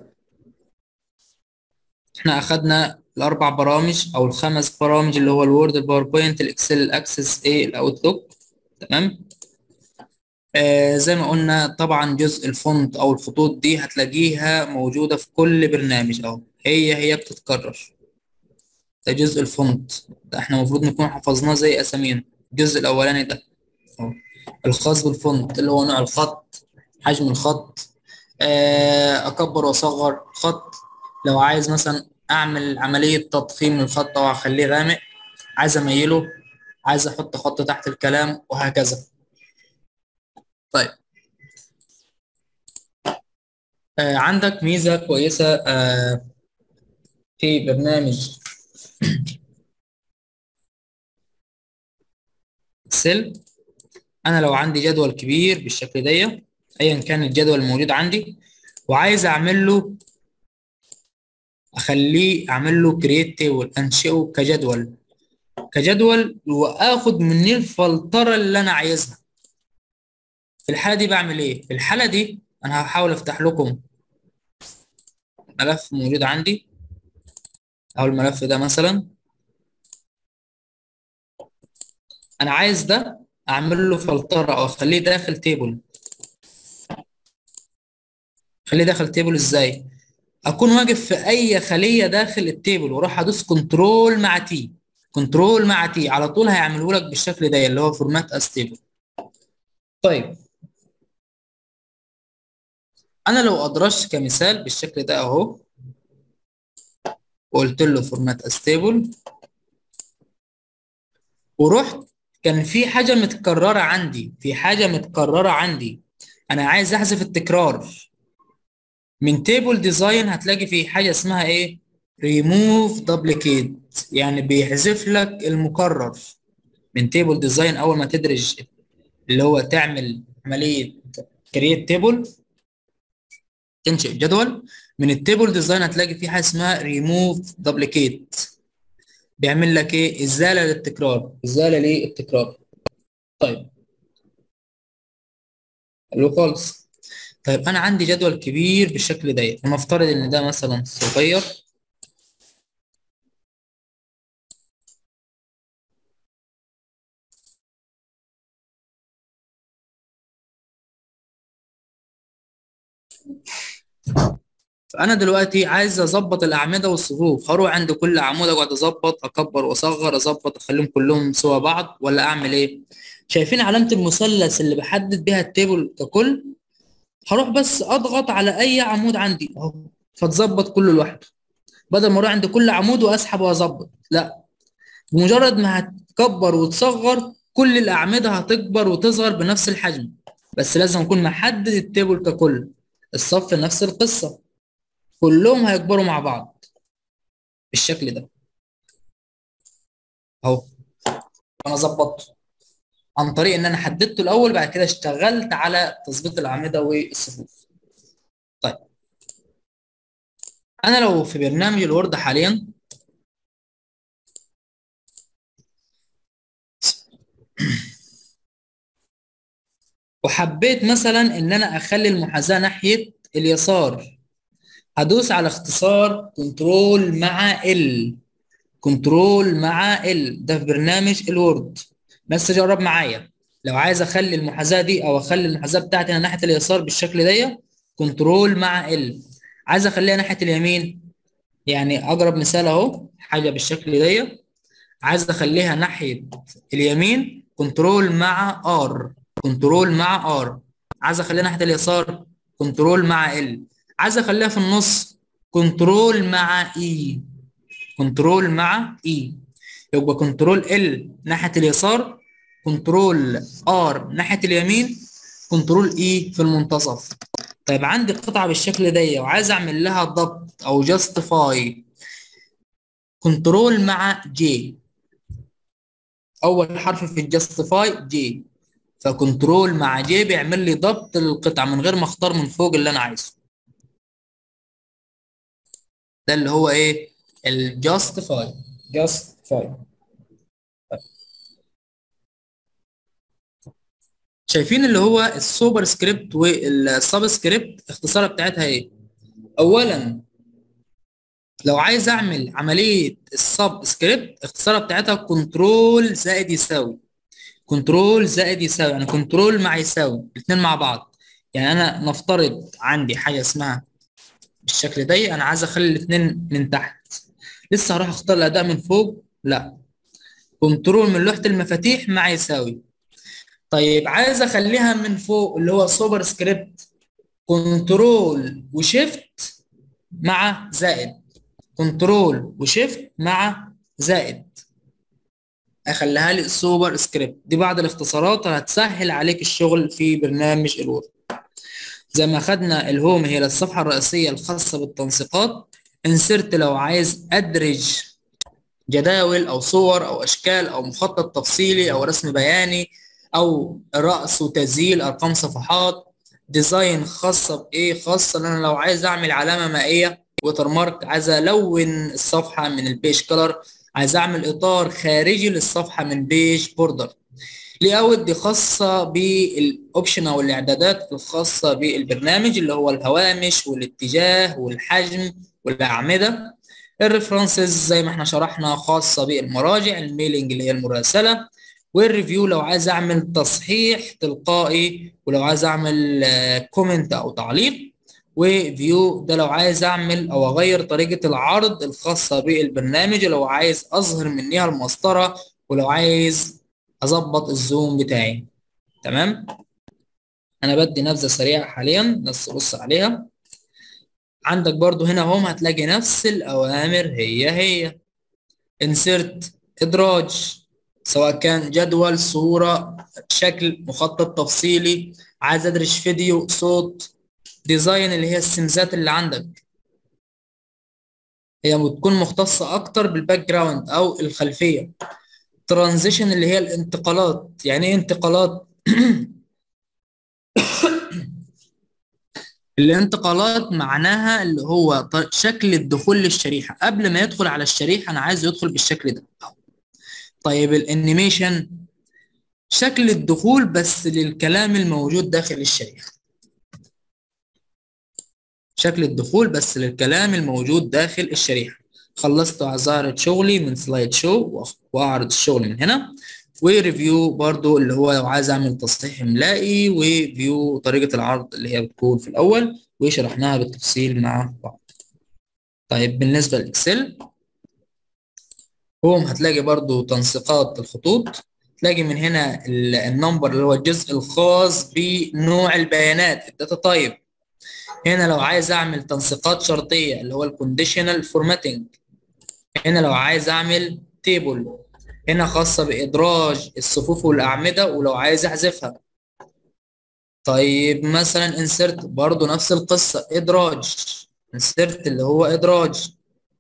[SPEAKER 1] احنا اخدنا الاربع برامج او الخمس برامج اللي هو الوورد الباوربوينت الاكسل الاكسس ايه الاوتلوك تمام آه زي ما قلنا طبعا جزء الفونت او الخطوط دي هتلاقيها موجوده في كل برنامج اهو هي هي بتتكرر ده جزء الفونت ده احنا المفروض نكون حفظناه زي اسامينا الجزء الاولاني ده اهو الخاص بالفونت اللي هو نوع الخط حجم الخط آه اكبر واصغر خط لو عايز مثلا اعمل عمليه تضخيم للخط او اخليه غامق عايز اميله عايز احط خط تحت الكلام وهكذا طيب آه عندك ميزه كويسه آه في برنامج اكسل انا لو عندي جدول كبير بالشكل ده ايا كان الجدول الموجود عندي وعايز اعمل له اخليه اعمل له كرييت تيبل انشئه كجدول كجدول واخد منه الفلتره اللي انا عايزها في الحاله دي بعمل ايه في الحاله دي انا هحاول افتح لكم ملف موجود عندي او الملف ده مثلا انا عايز ده اعمل له فلتره او اخليه داخل تيبل خليه داخل تيبل ازاي اكون واقف في اي خليه داخل التيبل واروح ادوس كنترول مع تي كنترول مع تي على طول هيعمله لك بالشكل ده اللي هو فورمات اس تيبل طيب انا لو ادرجت كمثال بالشكل ده اهو وقلت له فورمات اس تيبل ورحت كان في حاجه متكرره عندي في حاجه متكرره عندي انا عايز احذف التكرار من تيبل ديزاين هتلاقي في حاجه اسمها ايه ريموف دبليكيت يعني بيحذف لك المكرر من تيبل ديزاين اول ما تدرج اللي هو تعمل عمليه كرييت تيبل تنشئ جدول من التيبل ديزاين هتلاقي في حاجه اسمها ريموف دبليكيت بيعمل لك ايه ازاله للتكرار ازاله للتكرار طيب حلو خالص طيب انا عندي جدول كبير بالشكل ده ونفترض ان ده مثلا صغير فانا دلوقتي عايز اظبط الاعمده والصفوف هروح عند كل عمود اقعد اظبط اكبر واصغر اظبط اخليهم كلهم سوا بعض ولا اعمل ايه شايفين علامه المثلث اللي بحدد بيها التيبل ككل هروح بس اضغط على اي عمود عندي اهو فتظبط كله لوحده بدل ما اروح عند كل عمود واسحب واظبط لا بمجرد ما هتكبر وتصغر كل الاعمده هتكبر وتصغر بنفس الحجم بس لازم اكون محدد التيبل ككل الصف نفس القصه كلهم هيكبروا مع بعض بالشكل ده اهو انا ظبطته عن طريق ان انا حددته الاول بعد كده اشتغلت على تظبيط الاعمده والصفوف طيب انا لو في برنامج الوورد حاليا وحبيت مثلا ان انا اخلي المحاذاه ناحيه اليسار هدوس على اختصار كنترول مع ال كنترول مع ال ده في برنامج الوورد بس جرب معايا لو عايز اخلي المحاذاه دي او اخلي المحاذاه بتاعتي انا ناحيه اليسار بالشكل ده كنترول مع ال عايز اخليها ناحيه اليمين يعني اقرب مثال اهو حاجه بالشكل ده عايز اخليها ناحيه اليمين كنترول مع ار كنترول مع ار عايز اخليها ناحيه اليسار كنترول مع ال عايز اخليها في النص كنترول مع اي كنترول مع اي يبقى كنترول ال ناحيه اليسار كنترول ار ناحيه اليمين كنترول اي في المنتصف طيب عندي قطعه بالشكل ده وعايز اعمل لها ضبط او جاستيفاي كنترول مع جي اول حرف في الجاستيفاي جي فكنترول مع جي بيعمل لي ضبط للقطعه من غير ما اختار من فوق اللي انا عايزه ده اللي هو ايه الجاستيفاي جاستيفاي شايفين اللي هو السوبر سكريبت والسب سكريبت اختصارها بتاعتها ايه اولا لو عايز اعمل عمليه السب سكريبت اختصارها بتاعتها كنترول زائد يساوي كنترول زائد يساوي يعني كنترول مع يساوي الاثنين مع بعض يعني انا نفترض عندي حاجه اسمها بالشكل ده انا عايز اخلي الاثنين من تحت لسه هروح اختار الاداء من فوق لا كنترول من لوحه المفاتيح مع يساوي طيب عايز اخليها من فوق اللي هو سوبر سكريبت كنترول وشيفت مع زائد كنترول وشيفت مع زائد اخليها لي سوبر سكريبت دي بعض الاختصارات هتسهل عليك الشغل في برنامج الوورد زي ما خدنا الهوم هي للصفحه الرئيسيه الخاصه بالتنسيقات انسرت لو عايز ادرج جداول او صور او اشكال او مخطط تفصيلي او رسم بياني او رأس وتسجيل ارقام صفحات ديزاين خاصه بايه خاصه ان انا لو عايز اعمل علامه مائيه ووتر مارك عايز الون الصفحه من البيج كلر عايز اعمل اطار خارجي للصفحه من بيج بوردر لي اوت دي خاصه بالاوبشن او الاعدادات الخاصه بالبرنامج اللي هو الهوامش والاتجاه والحجم والاعمده الريفرنسز زي ما احنا شرحنا خاصه بالمراجع الميلينج اللي هي المراسله والريفيو لو عايز اعمل تصحيح تلقائي ولو عايز اعمل كومنت او تعليق وفيو ده لو عايز اعمل او اغير طريقه العرض الخاصه بالبرنامج لو عايز اظهر منها المسطره ولو عايز اظبط الزوم بتاعي تمام انا بدي نبذه سريعه حاليا بس بص عليها عندك برضو هنا هم هتلاقي نفس الاوامر هي هي insert ادراج سواء كان جدول صورة شكل مخطط تفصيلي عايز ادرج فيديو صوت ديزاين اللي هي السمزات اللي عندك هي بتكون مختصة اكتر بالباك جراوند او الخلفية ترانزيشن اللي هي الانتقالات يعني ايه انتقالات الانتقالات معناها اللي هو شكل الدخول للشريحة قبل ما يدخل على الشريحة انا عايز يدخل بالشكل ده طيب الانيميشن شكل الدخول بس للكلام الموجود داخل الشريحة شكل الدخول بس للكلام الموجود داخل الشريحة خلصت عزارة شغلي من سلايد شو واعرض الشغل من هنا وريفيو برضو اللي هو لو عايز اعمل تصحيح املائي وفيو طريقة العرض اللي هي بتكون في الاول وشرحناها بالتفصيل مع بعض طيب بالنسبة للاكسل هوم هتلاقي برضو تنسيقات الخطوط تلاقي من هنا النمبر اللي هو الجزء الخاص بنوع البيانات الداتا تايب هنا لو عايز اعمل تنسيقات شرطيه اللي هو الكونديشنال فورماتنج هنا لو عايز اعمل تيبل هنا خاصه بادراج الصفوف والاعمده ولو عايز احذفها طيب مثلا انسرت برضو نفس القصه ادراج انسرت اللي هو ادراج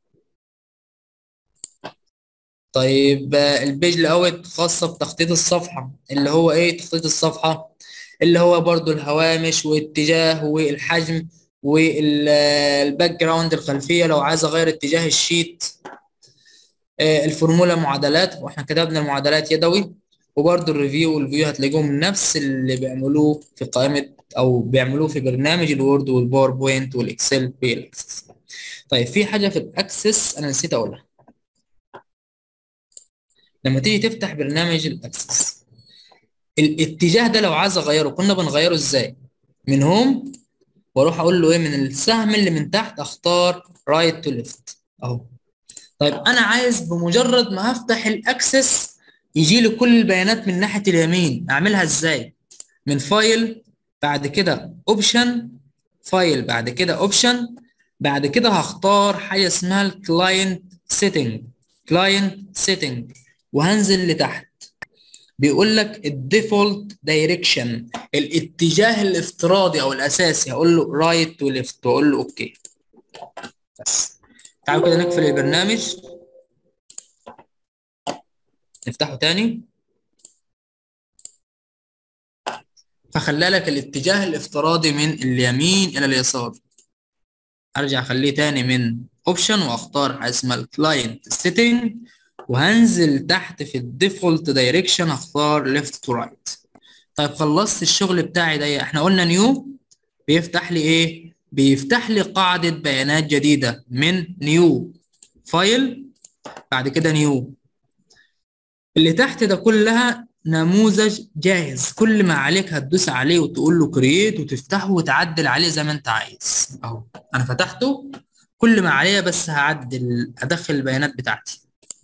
[SPEAKER 1] طيب البيج لاوت خاصه بتخطيط الصفحه اللي هو ايه تخطيط الصفحه اللي هو برضو الهوامش والاتجاه والحجم والباك جراوند الخلفيه لو عايز اغير اتجاه الشيت الفورمولا معادلات واحنا كتبنا المعادلات يدوي وبرضو الريفيو والفيو هتلاقوهم نفس اللي بيعملوه في قائمه او بيعملوه في برنامج الوورد والباوربوينت والاكسل في الاكسس طيب في حاجه في الاكسس انا نسيت اقولها لما تيجي تفتح برنامج الاكسس الاتجاه ده لو عايز اغيره كنا بنغيره ازاي من هوم واروح اقول له ايه من السهم اللي من تحت اختار رايت تو ليفت اهو طيب انا عايز بمجرد ما هفتح الاكسس يجي لي كل البيانات من ناحيه اليمين اعملها ازاي من فايل بعد كده اوبشن فايل بعد كده اوبشن بعد كده هختار حاجه اسمها الكلاينت سيتنج كلاينت سيتنج وهنزل لتحت بيقول لك الديفولت دايركشن الاتجاه الافتراضي او الاساسي هقول له رايت تو ليفت واقول له اوكي بس تعالوا كده نقفل البرنامج نفتحه تاني فخلى لك الاتجاه الافتراضي من اليمين الى اليسار ارجع اخليه تاني من اوبشن واختار حاجه اسمها الكلاينت سيتنج وهنزل تحت في الديفولت دايركشن هختار ليفت تو رايت طيب خلصت الشغل بتاعي ده احنا قلنا نيو بيفتح لي ايه بيفتح لي قاعدة بيانات جديدة من نيو فايل بعد كده نيو اللي تحت ده كلها نموذج جاهز كل ما عليك هتدوس عليه وتقول له كرييت وتفتحه وتعدل عليه زي ما انت عايز اهو انا فتحته كل ما عليا بس هعدل ادخل البيانات بتاعتي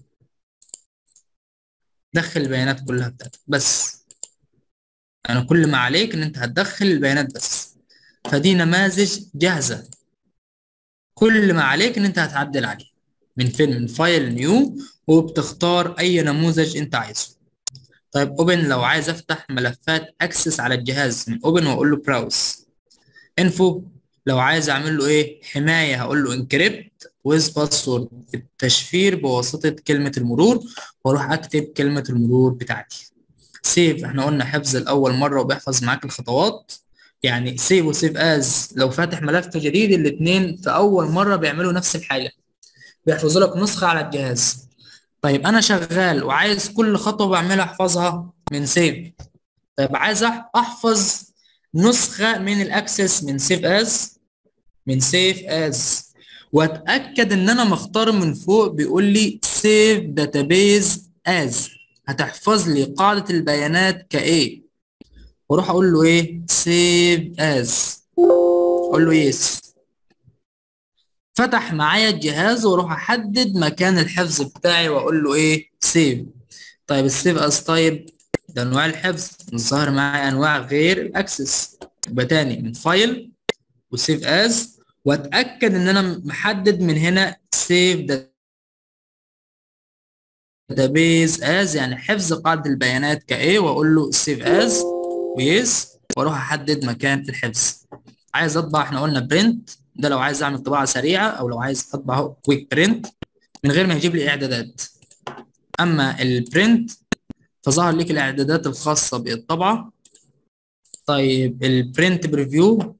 [SPEAKER 1] دخل البيانات كلها بتاعتك بس يعني كل ما عليك ان انت هتدخل البيانات بس فدي نماذج جاهزة كل ما عليك ان انت هتعدل عليه من فين من فايل نيو وبتختار اي نموذج انت عايزه طيب اوبن لو عايز افتح ملفات اكسس على الجهاز من اوبن واقول له براوس انفو لو عايز اعمل له ايه حمايه هقول له انكريبت ويز باسورد التشفير بواسطه كلمه المرور واروح اكتب كلمه المرور بتاعتي سيف احنا قلنا حفظ الاول مره وبيحفظ معاك الخطوات يعني سيف وسيف از لو فاتح ملف جديد الاثنين في اول مره بيعملوا نفس الحاجه بيحفظوا لك نسخه على الجهاز طيب انا شغال وعايز كل خطوه بعملها احفظها من سيف طيب عايز احفظ نسخه من الاكسس من سيف از من سيف از واتاكد ان انا مختار من فوق بيقول لي سيف داتابيز از هتحفظ لي قاعده البيانات كايه واروح اقول له ايه سيف از اقول له يس فتح معايا الجهاز واروح احدد مكان الحفظ بتاعي واقول له ايه سيف طيب السيف از طيب ده انواع الحفظ ظهر معايا انواع غير الاكسس يبقى تاني من فايل وسيف از واتاكد ان انا محدد من هنا سيف داتابيز از يعني حفظ قاعده البيانات كايه واقول له سيف از ويس واروح احدد مكان الحفظ عايز اطبع احنا قلنا برنت ده لو عايز اعمل طباعه سريعه او لو عايز اطبع كويك برنت من غير ما يجيب لي اعدادات اما البرنت فظهر لك الاعدادات الخاصه بالطبعه طيب البرنت بريفيو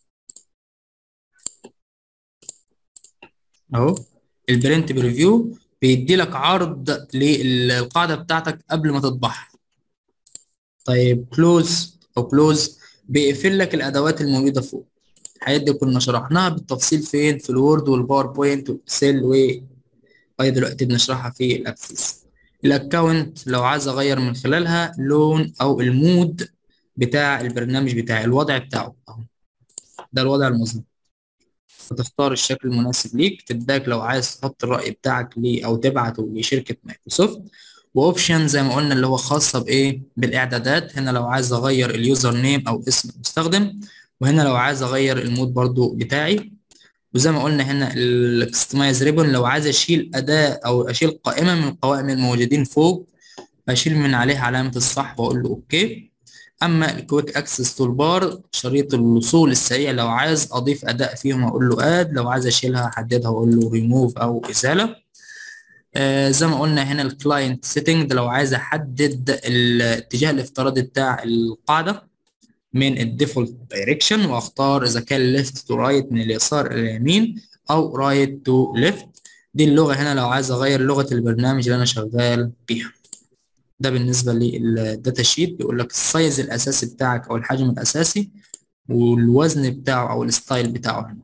[SPEAKER 1] اهو البرنت بريفيو بيدي لك عرض للقاعده بتاعتك قبل ما تطبعها طيب كلوز او كلوز بيقفل لك الادوات الموجوده فوق الحاجات دي كنا شرحناها بالتفصيل فين في الوورد والباوربوينت والاكسل و أي دلوقتي بنشرحها في الاكسس الاكونت لو عايز اغير من خلالها لون او المود بتاع البرنامج بتاعي الوضع بتاعه اهو ده الوضع المظلم فتختار الشكل المناسب ليك فيدباك لو عايز تحط الرأي بتاعك ليه او تبعته لشركة مايكروسوفت واوبشن زي ما قلنا اللي هو خاصة بايه بالاعدادات هنا لو عايز اغير اليوزر نيم او اسم المستخدم وهنا لو عايز اغير المود برضو بتاعي وزي ما قلنا هنا الكستمايز ريبون لو عايز اشيل اداة او اشيل قائمة من القوائم الموجودين فوق اشيل من عليها علامة الصح واقول له اوكي اما الكويك اكسس تول بار شريط الوصول السريع لو عايز اضيف اداء فيهم اقول له اد لو عايز اشيلها احددها واقول له ريموف او ازالة آه زي ما قلنا هنا الكلاينت سيتنج لو عايز احدد الاتجاه الافتراضي بتاع القاعدة من الديفولت دايركشن واختار اذا كان ليفت تو رايت من اليسار الى اليمين او رايت تو ليفت دي اللغه هنا لو عايز اغير لغه البرنامج اللي انا شغال بيها ده بالنسبه للداتا شيت بيقول لك السايز الاساسي بتاعك او الحجم الاساسي والوزن بتاعه او الستايل بتاعه هنا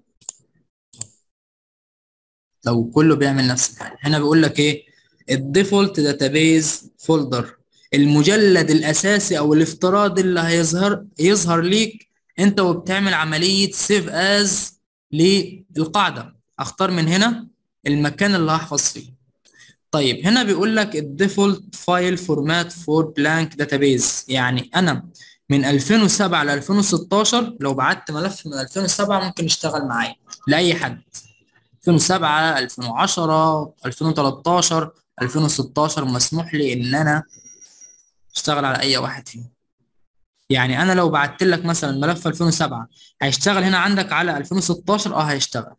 [SPEAKER 1] لو كله بيعمل نفس الحاجه هنا بيقول لك ايه الديفولت داتابيز فولدر المجلد الاساسي او الافتراضي اللي هيظهر يظهر ليك انت وبتعمل عمليه سيف از للقاعده اختار من هنا المكان اللي هحفظ فيه طيب هنا بيقول لك الديفولت فايل فورمات فور بلانك داتابيز يعني انا من 2007 ل 2016 لو بعت ملف من 2007 ممكن يشتغل معايا لاي حد 2007 2010 2013 2016 مسموح لي ان انا اشتغل على اي واحد فيهم يعني انا لو بعت لك مثلا ملف 2007 هيشتغل هنا عندك على 2016 اه هيشتغل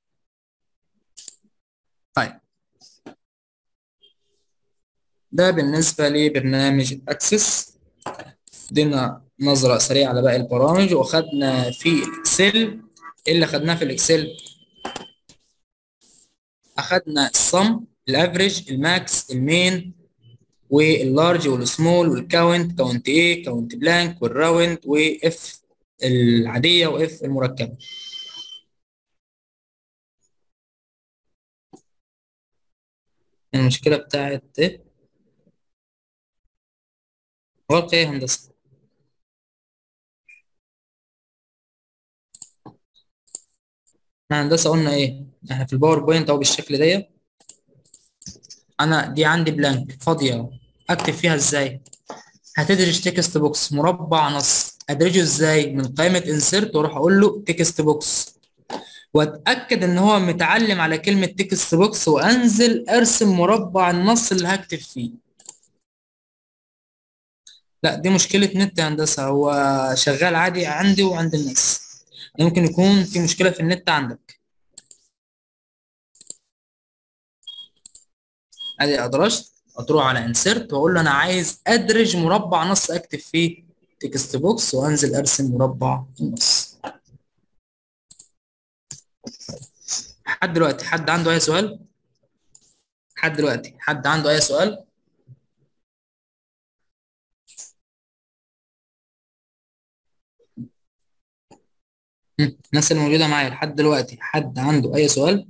[SPEAKER 1] طيب ده بالنسبة لبرنامج الاكسس ادينا نظرة سريعة على باقي البرامج واخدنا في الاكسل ايه اللي خدناه في الاكسل اخدنا الصم الافريج الماكس المين واللارج والسمول والكاونت كاونت ايه كاونت بلانك والراوند واف العاديه واف المركبه المشكله بتاعت ايه غلط ايه هندسه احنا هندسه قلنا ايه احنا في الباوربوينت اهو بالشكل ده انا دي عندي بلانك فاضيه اكتب فيها ازاي هتدرج تكست بوكس مربع نص ادرجه ازاي من قائمه انسرت واروح اقول له تكست بوكس واتاكد ان هو متعلم على كلمه تكست بوكس وانزل ارسم مربع النص اللي هكتب فيه لا دي مشكله نت يا هندسه هو شغال عادي عندي وعند الناس ممكن يكون في مشكله في النت عندك ادي ادرجت هتروح على انسرت واقول له انا عايز ادرج مربع نص اكتب فيه تكست بوكس وانزل ارسم مربع النص لحد دلوقتي حد عنده اي سؤال لحد دلوقتي حد عنده اي سؤال الناس اللي موجوده معايا لحد دلوقتي حد عنده اي سؤال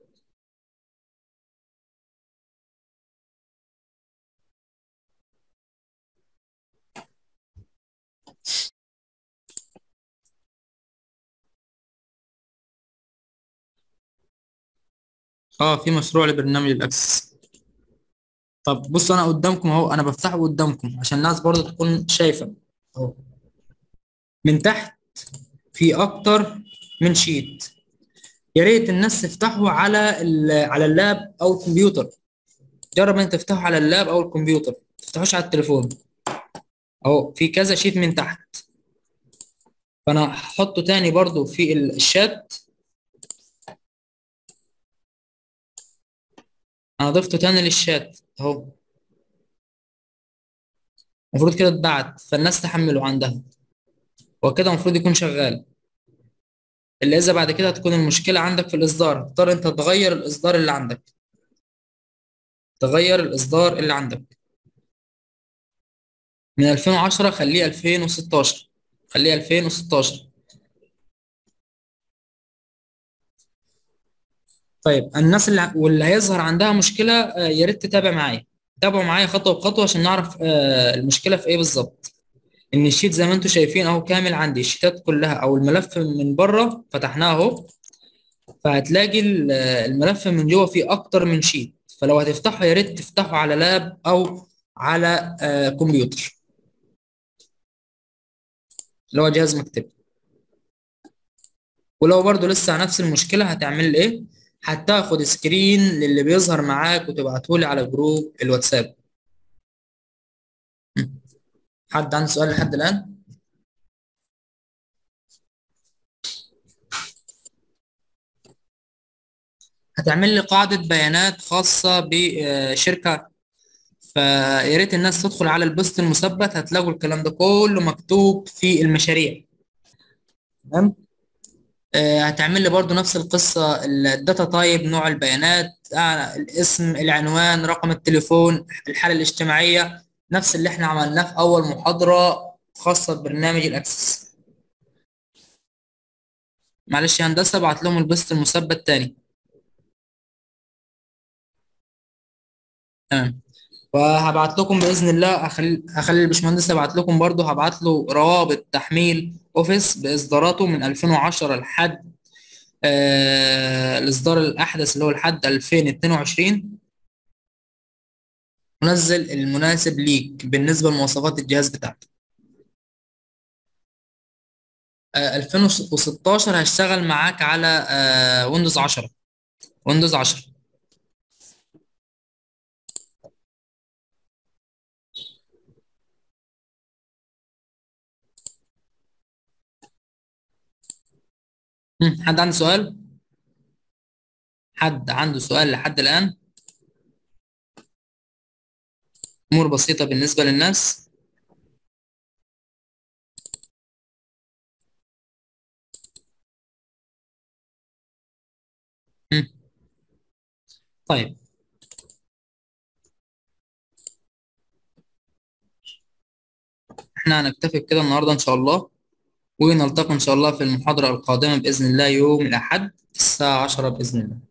[SPEAKER 1] اه في مشروع لبرنامج الاكسس طب بصوا انا قدامكم اهو انا بفتحه قدامكم عشان الناس برضه تكون شايفه اهو من تحت في اكتر من شيت يا ريت الناس تفتحه على على اللاب او الكمبيوتر جرب انت تفتحه على اللاب او الكمبيوتر ما تفتحوش على التليفون اهو في كذا شيت من تحت فانا هحطه تاني برضو في الشات انا ضفته تاني للشات اهو المفروض كده اتبعت فالناس تحمله عندها وكده المفروض يكون شغال اللي اذا بعد كده تكون المشكله عندك في الاصدار اضطر انت تغير الاصدار اللي عندك تغير الاصدار اللي عندك من 2010 خليه 2016 خليه 2016 طيب الناس اللي واللي هيظهر عندها مشكله آه، يا ريت تتابع معايا تابعوا معايا خطوه بخطوه عشان نعرف آه، المشكله في ايه بالظبط ان الشيت زي ما انتم شايفين اهو كامل عندي الشيتات كلها او الملف من بره فتحناه اهو فهتلاقي ال- الملف من جوه فيه اكتر من شيت فلو هتفتحه يا ريت تفتحه على لاب او على آه، كمبيوتر اللي هو جهاز مكتبي ولو برضو لسه على نفس المشكله هتعمل ايه هتاخد سكرين للي بيظهر معاك وتبعته لي على جروب الواتساب م. حد عنده سؤال لحد الان هتعمل لي قاعدة بيانات خاصة بشركة فيا ريت الناس تدخل على البوست المثبت هتلاقوا الكلام ده كله مكتوب في المشاريع تمام آه، هتعمل لي برضو نفس القصة الداتا تايب نوع البيانات آه، الاسم العنوان رقم التليفون الحالة الاجتماعية نفس اللي احنا عملناه في أول محاضرة خاصة ببرنامج الأكسس معلش يا هندسة بعت لهم البوست المثبت تاني تمام وهبعت لكم باذن الله هخلي هخلي الباشمهندس يبعت لكم برضه هبعت له روابط تحميل اوفيس باصداراته من 2010 لحد آه الاصدار الاحدث اللي هو لحد 2022 منزل المناسب ليك بالنسبه لمواصفات الجهاز بتاعك آه 2016 هشتغل معاك على آه ويندوز 10 ويندوز 10 مم، حد عنده سؤال حد عنده سؤال لحد الآن أمور بسيطة بالنسبة للناس مم. طيب احنا هنكتفي بكده النهاردة إن شاء الله ونلتقي إن شاء الله في المحاضرة القادمة بإذن الله يوم الأحد الساعة 10 بإذن الله